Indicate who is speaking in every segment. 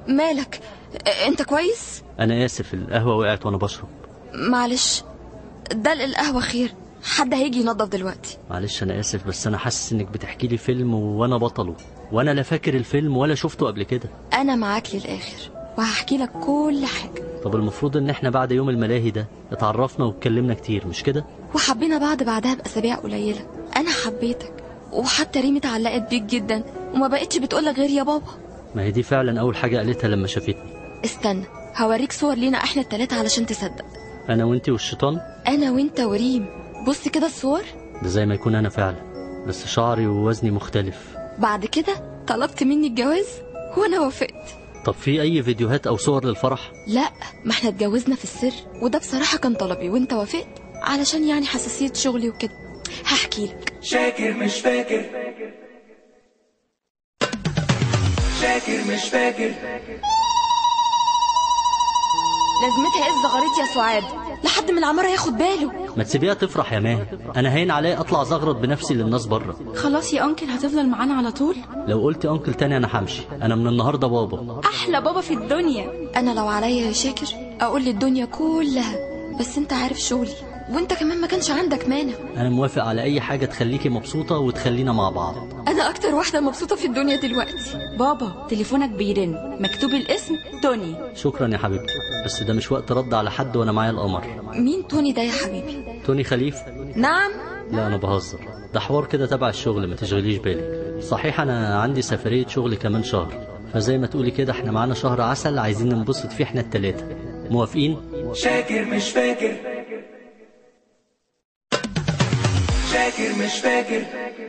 Speaker 1: مالك آه، انت كويس
Speaker 2: انا اسف القهوه وقعت وانا بشرب
Speaker 1: معلش دلق القهوة خير حد هيجي ينظف دلوقتي
Speaker 2: معلش انا اسف بس انا حاسس انك بتحكي لي فيلم وانا بطله وانا لا فاكر الفيلم ولا شفته قبل كده
Speaker 1: انا معاك للاخر وهحكي لك كل حاجة
Speaker 2: طب المفروض ان احنا بعد يوم الملاهي ده اتعرفنا واتكلمنا كتير مش كده
Speaker 1: وحبينا بعض بعدها بأسابيع قليلة أنا حبيتك وحتى ريم اتعلقت بيك جدا وما بقتش بتقولك غير يا بابا
Speaker 2: ما هي دي فعلا اول حاجه قالتها لما شافتني
Speaker 1: استنى هوريك صور لينا احنا التلاتة علشان تصدق
Speaker 2: انا وانتي والشيطان
Speaker 1: أنا وأنت وريم بص كده الصور
Speaker 2: ده زي ما يكون انا فعلا بس شعري ووزني مختلف
Speaker 1: بعد كده طلبت مني الجواز وأنا وافقت
Speaker 2: طب في اي فيديوهات او صور للفرح
Speaker 1: لا ما احنا اتجوزنا في السر وده بصراحة كان طلبي وانت وافقت علشان يعني حساسية شغلي وكده هحكي لك
Speaker 3: شاكر مش فاكر شاكر مش فاكر
Speaker 1: لازمتها ايه الزغاريت يا سعاد لحد من العمارة ياخد باله
Speaker 2: ما تسيبيها تفرح يا ماهر انا هين عليا اطلع زغرط بنفسي للناس بره
Speaker 4: خلاص يا انكل هتفضل معانا على طول
Speaker 2: لو قلت انكل تاني انا همشي انا من النهارده بابا
Speaker 4: احلى بابا في الدنيا
Speaker 1: انا لو عليا يا شاكر اقول للدنيا كلها بس انت عارف شغلي وانت كمان ما كانش عندك مانع
Speaker 2: انا موافق على اي حاجه تخليكي مبسوطه وتخلينا مع بعض
Speaker 1: انا اكتر واحدة مبسوطة في الدنيا دلوقتي
Speaker 4: بابا تليفونك بيرن مكتوب الاسم توني
Speaker 2: شكرا يا حبيبتي بس ده مش وقت رد على حد وانا معايا القمر
Speaker 1: مين توني ده يا حبيبي
Speaker 2: توني خليف
Speaker 1: نعم
Speaker 2: لا انا بهزر ده حوار كده تبع الشغل ما تشغليش بالك صحيح انا عندي سفريه شغل كمان شهر فزي ما تقولي كده احنا معانا شهر عسل عايزين ننبسط فيه احنا التلاتة موافقين
Speaker 3: شاكر مش فاكر شاكر مش فاكر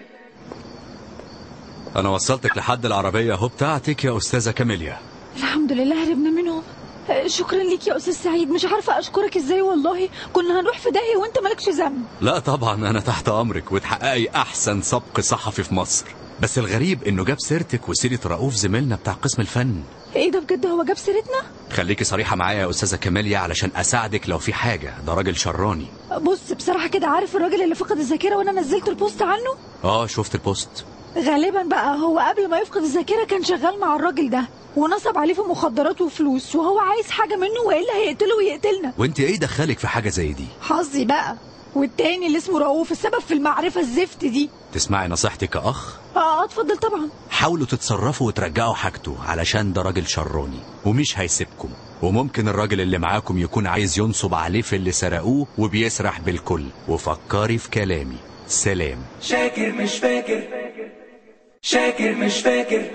Speaker 5: انا وصلتك لحد العربية اهو بتاعتك يا استاذة كاميليا
Speaker 6: الحمد لله هربنا منهم آه، شكرا ليك يا استاذ سعيد مش عارفه اشكرك ازاي والله كنا هنروح في داهيه وانت مالكش ذنب
Speaker 5: لا طبعا انا تحت امرك وتحققي احسن سبق صحفي في مصر بس الغريب انه جاب سيرتك وسيرة رؤوف زميلنا بتاع قسم الفن
Speaker 6: ايه ده بجد هو جاب سيرتنا
Speaker 5: خليكي صريحة معايا يا استاذة كاميليا علشان اساعدك لو في حاجة ده راجل شراني
Speaker 6: بص بصراحه كده عارف الراجل اللي فقد الذاكره وانا نزلت البوست عنه
Speaker 5: اه شفت البوست
Speaker 6: غالبا بقى هو قبل ما يفقد الذاكره كان شغال مع الراجل ده ونصب عليه في مخدرات وفلوس وهو عايز حاجه منه والا هيقتله ويقتلنا
Speaker 5: وانت ايه دخلك في حاجة زي دي
Speaker 6: حظي بقى والتاني اللي اسمه رؤوف السبب في المعرفه الزفت دي
Speaker 5: تسمعي نصيحتي كأخ
Speaker 6: اه اتفضل طبعا
Speaker 5: حاولوا تتصرفوا وترجعوا حاجته علشان ده راجل شراني ومش هيسيبكم وممكن الراجل اللي معاكم يكون عايز ينصب عليه في اللي سرقوه وبيسرح بالكل وفكري في كلامي سلام
Speaker 3: شاكر مش فاكر شاكر مش فاكر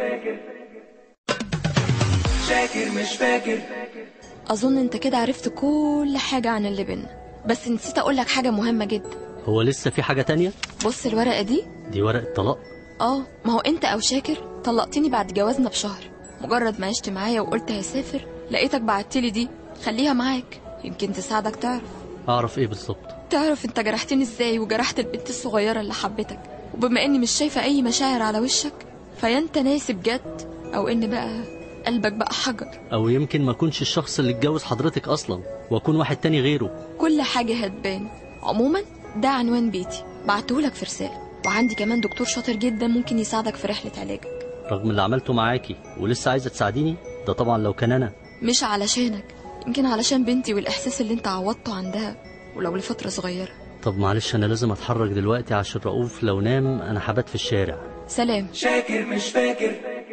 Speaker 3: شاكر مش فاكر
Speaker 1: اظن انت كده عرفت كل حاجة عن اللي بينا بس نسيت اقولك حاجة مهمة جدا
Speaker 2: هو لسه في حاجه تانية
Speaker 1: بص الورقة دي
Speaker 2: دي ورقه طلاق
Speaker 1: اه ما هو انت او شاكر طلقتني بعد جوازنا بشهر مجرد ما عشت معايا وقلت هسافر لقيتك بعتلي دي خليها معاك يمكن تساعدك تعرف
Speaker 2: اعرف ايه بالظبط
Speaker 1: تعرف انت جرحتني ازاي وجرحت البنت الصغيرة اللي حبتك وبما اني مش شايفة اي مشاعر على وشك فيا انت ناسي بجد او ان بقى قلبك بقى حجر
Speaker 2: او يمكن ما اكونش الشخص اللي اتجوز حضرتك اصلا واكون واحد تاني غيره
Speaker 1: كل حاجة هتبان عموما ده عنوان بيتي بعتهولك في رسالة وعندي كمان دكتور شاطر جدا ممكن يساعدك في رحلة علاجك
Speaker 2: رغم اللي عملته معاكي ولسه عايزه تساعديني ده طبعا لو كان انا
Speaker 1: مش علشانك يمكن علشان بنتي والإحساس اللي انت عوضته عندها ولو لفترة صغيرة
Speaker 2: طب معلش انا لازم اتحرك دلوقتي عشان رؤوف لو نام انا حبات في الشارع
Speaker 1: سلام
Speaker 3: شاكر مش فاكر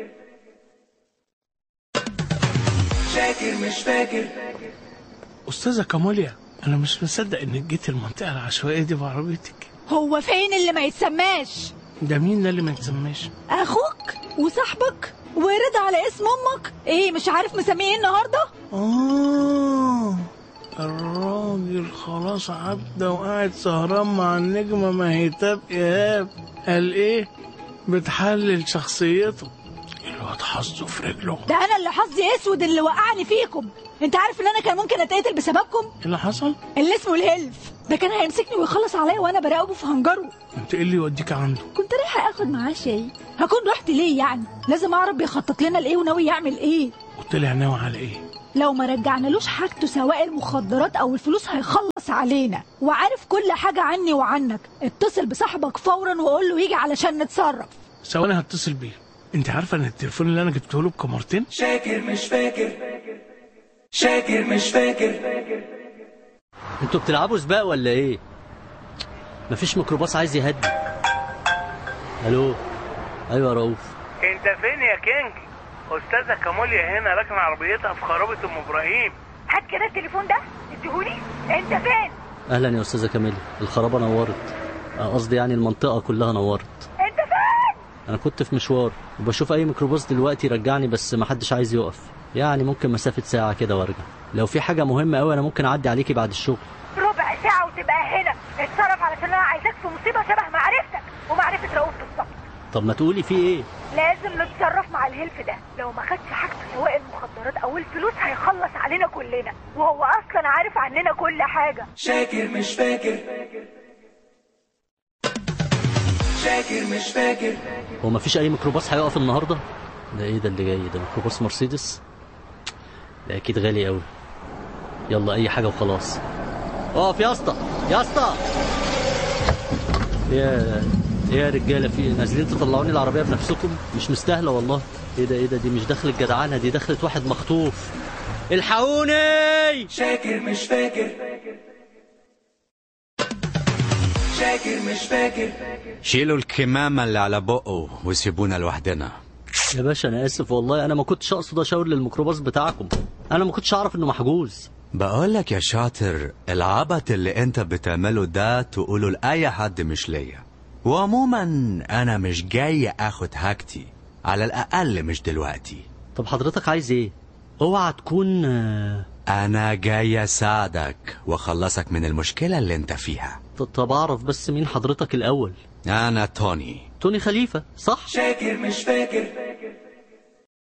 Speaker 3: شاكر مش فاكر
Speaker 7: أستاذة كاموليا أنا مش مصدق إنك جيت المنطقة العشوائية دي بعربيتك
Speaker 6: هو فين اللي ما يتسماش
Speaker 7: ده مين ده اللي ما يتسماش
Speaker 6: اخوك وصاحبك ورد على اسم امك ايه مش عارف مسميه ايه النهارده
Speaker 7: آه الراجل خلاص عدى وقاعد سهران مع النجمة مهيتاب إيهاب قال إيه بتحلل شخصيته الواد حظه في رجله
Speaker 6: ده انا اللي حظي اسود اللي وقعني فيكم انت عارف ان انا كان ممكن اتقتل بسببكم
Speaker 7: إيه اللي حصل؟
Speaker 6: اللي اسمه الهلف ده كان هيمسكني ويخلص عليا وانا براقبه في هنجره
Speaker 7: أنت إيه اللي يوديك عنده؟
Speaker 6: كنت رايحه اخد معاه شاي هكون رحت ليه يعني لازم اعرف بيخطط لنا لايه وناوي يعمل ايه
Speaker 7: وطلع ناوي على إيه؟
Speaker 6: لو ما رجعنالوش حاجته سواء المخدرات او الفلوس هيخلص علينا وعارف كل حاجه عني وعنك اتصل بصاحبك فورا وقول له يجي علشان نتصرف
Speaker 7: ثواني هتصل بيه انت عارفه ان التليفون اللي انا جبته له بكاميرتين
Speaker 3: شاكر مش فاكر شاكر مش فاكر
Speaker 2: انتوا بتلعبوا سباق ولا ايه مفيش ميكروباص عايز يهدي الو ايوه يا رؤوف
Speaker 8: انت فين يا كينج استاذه كاموليا هنا راكنه عربيتها في خرابه ام ابراهيم
Speaker 6: هات كده التليفون ده اديهولي انت فين
Speaker 2: اهلا يا استاذه كاميلي الخرابه نورت آه، قصدي يعني المنطقه كلها نورت
Speaker 6: انت فين
Speaker 2: انا كنت في مشوار وبشوف اي ميكروباص دلوقتي يرجعني بس محدش عايز يقف يعني ممكن مسافه ساعه كده وارجع لو في حاجه مهمه قوي انا ممكن اعدي عليكي بعد الشغل
Speaker 6: ربع ساعة وتبقى هنا اتصرف علشان انا عايزاك في مصيبة شبه معرفتك ومعرفة رؤوف بالظبط
Speaker 2: طب ما تقولي في ايه
Speaker 6: لازم نتصرف مع الهلف ده لو ما خدش حاجته سواء المخدرات او الفلوس هيخلص علينا كلنا وهو اصلا عارف عننا كل حاجة
Speaker 3: شاكر مش فاكر شاكر مش فاكر
Speaker 2: هو مفيش اي ميكروباص هيقف النهارده ده ايه ده اللي جاي ده ميكروباص مرسيدس ده اكيد غالي قوي يلا اي حاجه وخلاص اقف يا اسطى يا اسطى يا ايه يا رجاله في إيه؟ نازلين تطلعوني العربيه بنفسكم مش مستاهله والله ايه ده ايه ده دي مش دخلة جدعانه دي دخلة واحد مخطوف الحقوني
Speaker 3: شاكر مش فاكر شاكر مش فاكر
Speaker 5: شيلوا الكمامة اللي على بقه وسيبونا لوحدنا
Speaker 2: يا باشا انا اسف والله انا ما كنتش اقصد اشاور للميكروباص بتاعكم انا ما كنتش اعرف انه محجوز
Speaker 5: بقولك يا شاطر العبط اللي انت بتعمله ده تقوله لأي حد مش ليا وعموما انا مش جاي اخد حاجتي على الاقل مش دلوقتي
Speaker 2: طب حضرتك عايز ايه اوعى تكون آه،
Speaker 5: انا جاي اساعدك واخلصك من المشكلة اللي انت فيها
Speaker 2: ط- طب اعرف بس مين حضرتك الاول
Speaker 5: انا توني
Speaker 2: توني خليفه صح
Speaker 3: شاكر مش فاكر